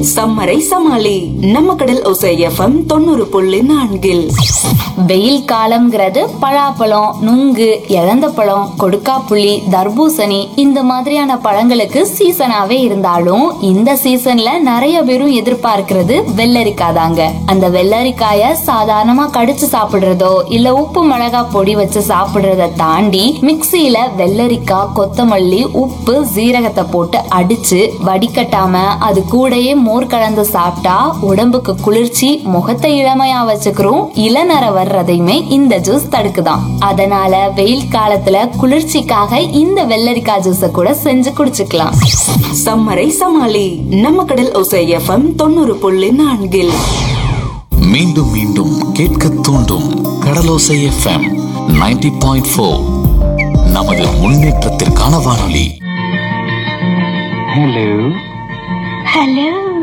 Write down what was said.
சம்மரை சமாளி நம்ம கடல் ஒசை எஃப்எம் தொண்ணூறு புள்ளி நான்கில் வெயில் காலம்ங்கிறது பலாப்பழம் நுங்கு இழந்த பழம் கொடுக்காப்புளி தர்பூசணி இந்த மாதிரியான பழங்களுக்கு சீசனாவே இருந்தாலும் இந்த சீசன்ல நிறைய பேரும் எதிர்பார்க்கிறது வெள்ளரிக்காய் தாங்க அந்த வெள்ளரிக்காய சாதாரணமா கடிச்சு சாப்பிடுறதோ இல்ல உப்பு மிளகா பொடி வச்சு சாப்பிடுறத தாண்டி மிக்சியில வெள்ளரிக்காய் கொத்தமல்லி உப்பு சீரகத்தை போட்டு அடிச்சு வடிகட்டாம அது கூடயே மோர் கலந்து சாப்பிட்டா உடம்புக்கு குளிர்ச்சி முகத்தை இளமையா வச்சுக்கிறோம் இளநர வர்றதையுமே இந்த ஜூஸ் தடுக்குதாம் அதனால வெயில் காலத்துல குளிர்ச்சிக்காக இந்த வெள்ளரிக்காய் ஜூஸ கூட செஞ்சு குடிச்சுக்கலாம் சம்மரை சமாளி நம்ம கடல் ஒசை எஃப்எம் தொண்ணூறு புள்ளி நான்கில் மீண்டும் மீண்டும் கேட்க தூண்டும் கடலோசை எஃப்எம் 90.4 பாயிண்ட் ஃபோர் நமது முன்னேற்றத்திற்கான வானொலி Hello. ஹலோ